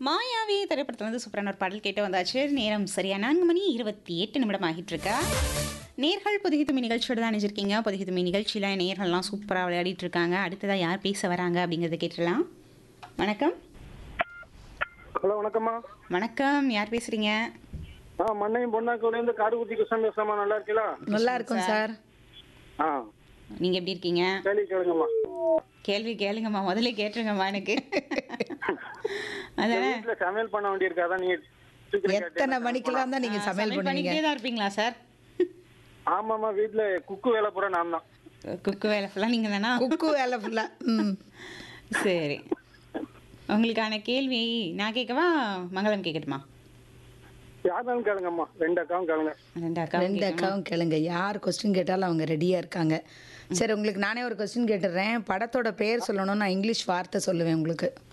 மாயாவி திரைப்படத்துல இருந்து சூப்பரான ஒரு பாடல் கேட்டு வந்தாச்சு நேரம் சரியா நான்கு மணி இருபத்தி எட்டு நிமிடம் ஆகிட்டு இருக்கா நேர்கள் புதுகித்துமி நிகழ்ச்சியோட தான் நினைச்சிருக்கீங்க புதுகித்துமி நிகழ்ச்சியில் நேர்கள்லாம் சூப்பராக விளையாடிட்டு இருக்காங்க அடுத்ததாக யார் பேச வராங்க அப்படிங்கிறத கேட்டுடலாம் வணக்கம் ஹலோ வணக்கம்மா வணக்கம் யார் பேசுறீங்க ஆ மண்ணையும் பொன்னாக்கூடலேருந்து காடுகுத்தி கிருஷ்ணன் பேசுறமா நல்லா இருக்கீங்களா நல்லா இருக்கும் சார் ஆ நீங்க எப்படி இருக்கீங்க கேள்வி கேளுங்கம்மா கேள்வி கேளுங்கம்மா முதல்ல கேட்டுருங்கம்மா எனக்கு அதானே வீட்டுல சமையல் பண்ண வேண்டியிருக்கா அதான் நீங்க சீக்கிரம் கேட்டீங்க. எத்தனை மணிக்கெல்லாம் தான் நீங்க சமையல் பண்ணுவீங்க பண்ணிக்கிட்டே தான் இருப்பீங்களா சார் ஆமாம்மா வீட்டுல குக்கு வேலை பூரா நான் தான் குக்கு வேலை ஃபுல்லாக நீங்கள் தானா குக்கு வேலை ஃபுல்லா ம் சரி உங்களுக்கான கேள்வி நான் கேட்கவா மங்களம் கேட்கட்டுமா யாரும் கேளுங்கம்மா ரெண்டு அக்காவும் கேளுங்க ரெண்டு அக்கா ரெண்டு அக்காவும் கேளுங்க யார் கொஸ்டின் கேட்டாலும் அவங்க ரெடியா இருக்காங்க சரி உங்களுக்கு நானே ஒரு கொஸ்டின் கேட்டுடுறேன் படத்தோட பெயர் சொல்லணும் நான் இங்கிலீஷ் வார்த்தை சொல்லுவேன் உங்களுக்கு